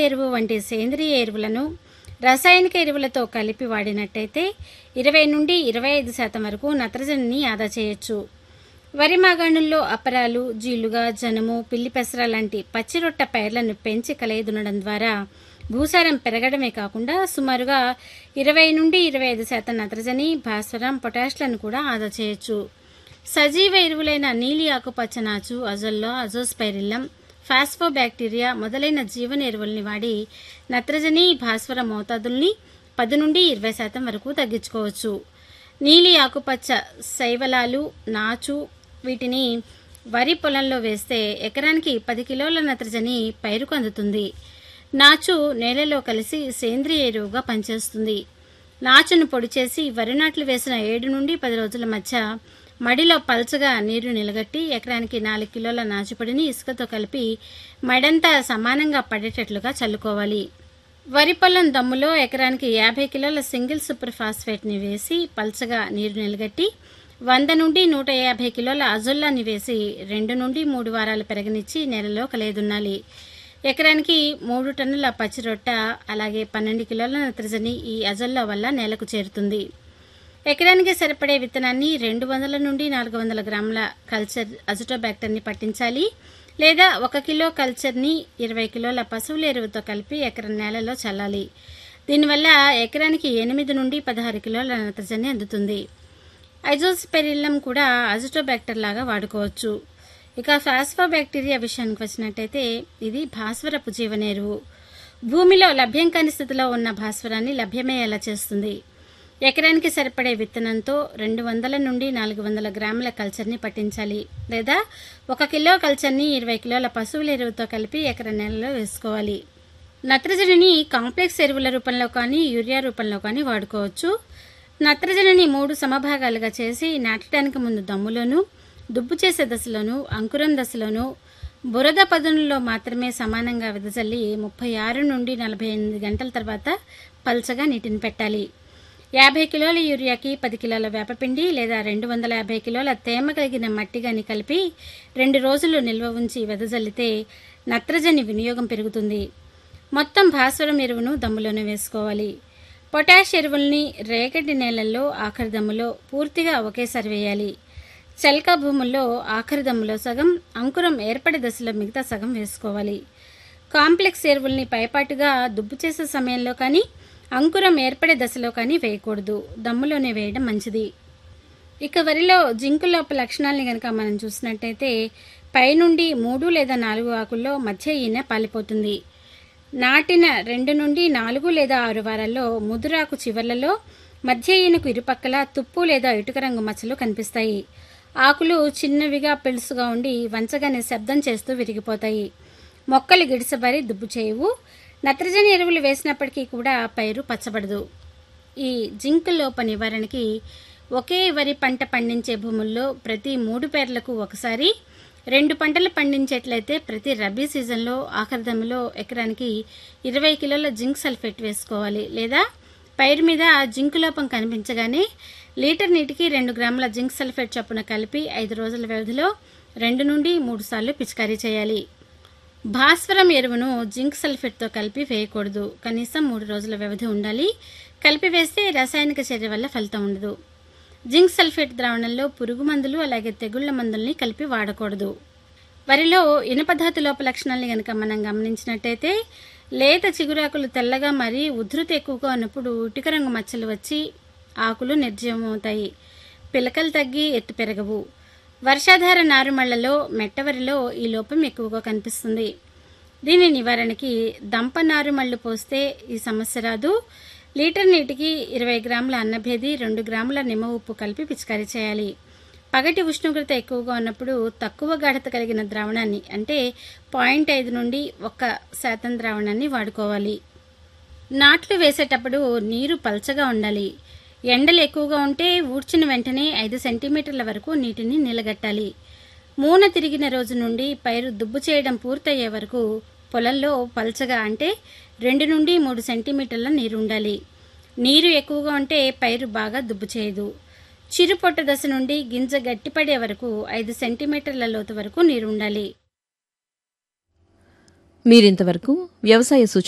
ఎరువు వంటి సేంద్రియ ఎరువులను రసాయనిక ఎరువులతో కలిపి వాడినట్టయితే ఇరవై నుండి ఇరవై ఐదు శాతం వరకు నత్రజనిని ఆదా చేయొచ్చు వరి మాగాణుల్లో అపరాలు జీలుగా జనము పిల్లి పెసర లాంటి పచ్చిరొట్ట పైర్లను పెంచి కలయిదునడం ద్వారా భూసారం పెరగడమే కాకుండా సుమారుగా ఇరవై నుండి ఇరవై ఐదు శాతం నత్రజని భాస్వరం పొటాష్లను కూడా ఆదా చేయొచ్చు సజీవ ఎరువులైన నీలి ఆకుపచ్చ నాచు అజొల్లో అజోస్పైరిల్లం ఫాస్ఫోబ్యాక్టీరియా మొదలైన జీవన ఎరువుల్ని వాడి నత్రజని భాస్వర మోతాదుల్ని పది నుండి ఇరవై శాతం వరకు తగ్గించుకోవచ్చు నీలి ఆకుపచ్చ శైవలాలు నాచు వీటిని వరి పొలంలో వేస్తే ఎకరానికి పది కిలోల నత్రజని పైరుకు అందుతుంది నాచు నేలలో కలిసి సేంద్రియ ఎరువుగా పనిచేస్తుంది నాచును పొడి చేసి వరి నాట్లు వేసిన ఏడు నుండి పది రోజుల మధ్య మడిలో పల్చగా నీరు నిలగట్టి ఎకరానికి నాలుగు కిలోల నాచుపొడిని ఇసుకతో కలిపి మడంతా సమానంగా పడేటట్లుగా చల్లుకోవాలి వరి పొలం దమ్ములో ఎకరానికి యాభై కిలోల సింగిల్ సూపర్ ఫాస్ఫేట్ని వేసి పల్చగా నీరు నిలగట్టి వంద నుండి నూట యాభై కిలోల అజొల్లాని వేసి రెండు నుండి మూడు వారాలు పెరగనిచ్చి నెలలో కలేదున్నాలి ఎకరానికి మూడు టన్నుల పచ్చిరొట్ట అలాగే పన్నెండు కిలోల నత్రజని ఈ అజొల్లా వల్ల నేలకు చేరుతుంది ఎకరానికి సరిపడే విత్తనాన్ని రెండు వందల నుండి నాలుగు వందల గ్రాముల కల్చర్ అజుటోబ్యాక్టర్ని పట్టించాలి లేదా ఒక కిలో కల్చర్ని ఇరవై కిలోల పశువుల ఎరువుతో కలిపి ఎకరం నేలలో చల్లాలి దీనివల్ల ఎకరానికి ఎనిమిది నుండి పదహారు కిలోల నత్రజని అందుతుంది ఐజోస్పెరిల్లం కూడా అజిటోబ్యాక్టర్ లాగా వాడుకోవచ్చు ఇక ఫాస్ఫోబ్యాక్టీరియా విషయానికి వచ్చినట్టయితే ఇది భాస్వరపు జీవనేరువు భూమిలో లభ్యం కాని స్థితిలో ఉన్న భాస్వరాన్ని లభ్యమయ్యేలా చేస్తుంది ఎకరానికి సరిపడే విత్తనంతో రెండు వందల నుండి నాలుగు వందల గ్రాముల కల్చర్ని పట్టించాలి లేదా ఒక కిలో కల్చర్ని ఇరవై కిలోల పశువుల ఎరువుతో కలిపి ఎకర నెలలో వేసుకోవాలి నత్రజనిని కాంప్లెక్స్ ఎరువుల రూపంలో కానీ యూరియా రూపంలో కానీ వాడుకోవచ్చు నత్రజనిని మూడు సమభాగాలుగా చేసి నాటడానికి ముందు దమ్ములోను దుబ్బు చేసే దశలోను అంకురం దశలోను బురద పదునులో మాత్రమే సమానంగా వెదజల్లి ముప్పై ఆరు నుండి నలభై ఎనిమిది గంటల తర్వాత పల్చగా నీటిని పెట్టాలి యాభై కిలోల యూరియాకి పది కిలోల వేపపిండి లేదా రెండు వందల యాభై కిలోల తేమ కలిగిన మట్టి గాని కలిపి రెండు రోజులు నిల్వ ఉంచి వెదజల్లితే నత్రజని వినియోగం పెరుగుతుంది మొత్తం భాస్వరం ఎరువును దమ్ములోనే వేసుకోవాలి పొటాష్ ఎరువుల్ని రేగడి నేలల్లో ఆఖరి దమ్ములో పూర్తిగా ఒకేసారి వేయాలి చెల్క భూముల్లో ఆఖరి దమ్ములో సగం అంకురం ఏర్పడే దశలో మిగతా సగం వేసుకోవాలి కాంప్లెక్స్ ఎరువుల్ని పైపాటుగా దుబ్బు చేసే సమయంలో కానీ అంకురం ఏర్పడే దశలో కానీ వేయకూడదు దమ్ములోనే వేయడం మంచిది ఇక వరిలో జింకు లోప లక్షణాలని కనుక మనం చూసినట్టయితే పైనుండి మూడు లేదా నాలుగు ఆకుల్లో మధ్య ఈనె పాలిపోతుంది నాటిన రెండు నుండి నాలుగు లేదా ఆరు వారాల్లో ముదురాకు చివర్లలో మధ్య ఈనకు ఇరుపక్కల తుప్పు లేదా ఇటుక రంగు మచ్చలు కనిపిస్తాయి ఆకులు చిన్నవిగా పెలుసుగా ఉండి వంచగానే శబ్దం చేస్తూ విరిగిపోతాయి మొక్కలు గిడిసబరి దుబ్బు చేయవు నత్రజని ఎరువులు వేసినప్పటికీ కూడా పైరు పచ్చబడదు ఈ జింక్ లోప నివారణకి ఒకే వరి పంట పండించే భూముల్లో ప్రతి మూడు పేర్లకు ఒకసారి రెండు పంటలు పండించేట్లయితే ప్రతి రబీ సీజన్లో ఆఖరి దమ్ములో ఎకరానికి ఇరవై కిలోల జింక్ సల్ఫేట్ వేసుకోవాలి లేదా పైరు మీద జింక్ లోపం కనిపించగానే లీటర్ నీటికి రెండు గ్రాముల జింక్ సల్ఫేట్ చొప్పున కలిపి ఐదు రోజుల వ్యవధిలో రెండు నుండి మూడు సార్లు పిచికారీ చేయాలి భాస్వరం ఎరువును జింక్ సల్ఫేట్తో కలిపి వేయకూడదు కనీసం మూడు రోజుల వ్యవధి ఉండాలి కలిపి వేస్తే రసాయనిక చర్య వల్ల ఫలితం ఉండదు జింక్ సల్ఫేట్ ద్రావణంలో పురుగు మందులు అలాగే తెగుళ్ల మందుల్ని కలిపి వాడకూడదు వరిలో ఇనపధాతు లోప లక్షణాలని కనుక మనం గమనించినట్టయితే లేత చిగురాకులు తెల్లగా మరి ఉధృతి ఎక్కువగా ఉన్నప్పుడు ఇటుక రంగు మచ్చలు వచ్చి ఆకులు నిర్జీవమవుతాయి పిలకలు తగ్గి ఎత్తు పెరగవు వర్షాధార నారుమళ్లలో మెట్టవరిలో ఈ లోపం ఎక్కువగా కనిపిస్తుంది దీని నివారణకి దంప నారుమళ్లు పోస్తే ఈ సమస్య రాదు లీటర్ నీటికి ఇరవై గ్రాముల అన్నభేది రెండు గ్రాముల నిమ్మ ఉప్పు కలిపి పిచికారీ చేయాలి పగటి ఉష్ణోగ్రత ఎక్కువగా ఉన్నప్పుడు తక్కువ గాఢత కలిగిన ద్రావణాన్ని అంటే పాయింట్ ఐదు నుండి ఒక్క శాతం ద్రావణాన్ని వాడుకోవాలి నాట్లు వేసేటప్పుడు నీరు పల్చగా ఉండాలి ఎండలు ఎక్కువగా ఉంటే ఊడ్చిన వెంటనే ఐదు సెంటీమీటర్ల వరకు నీటిని నిలగట్టాలి మూన తిరిగిన రోజు నుండి పైరు దుబ్బు చేయడం పూర్తయ్యే వరకు పొలంలో పల్చగా అంటే రెండు నుండి మూడు సెంటీమీటర్ల నీరు ఉండాలి నీరు ఎక్కువగా ఉంటే పైరు బాగా దుబ్బు చేయదు చిరు పొట్ట దశ నుండి గింజ గట్టిపడే వరకు ఐదు సెంటీమీటర్ల లోతు వరకు నీరు ఉండాలి మీరింతవరకు వ్యవసాయ సూచన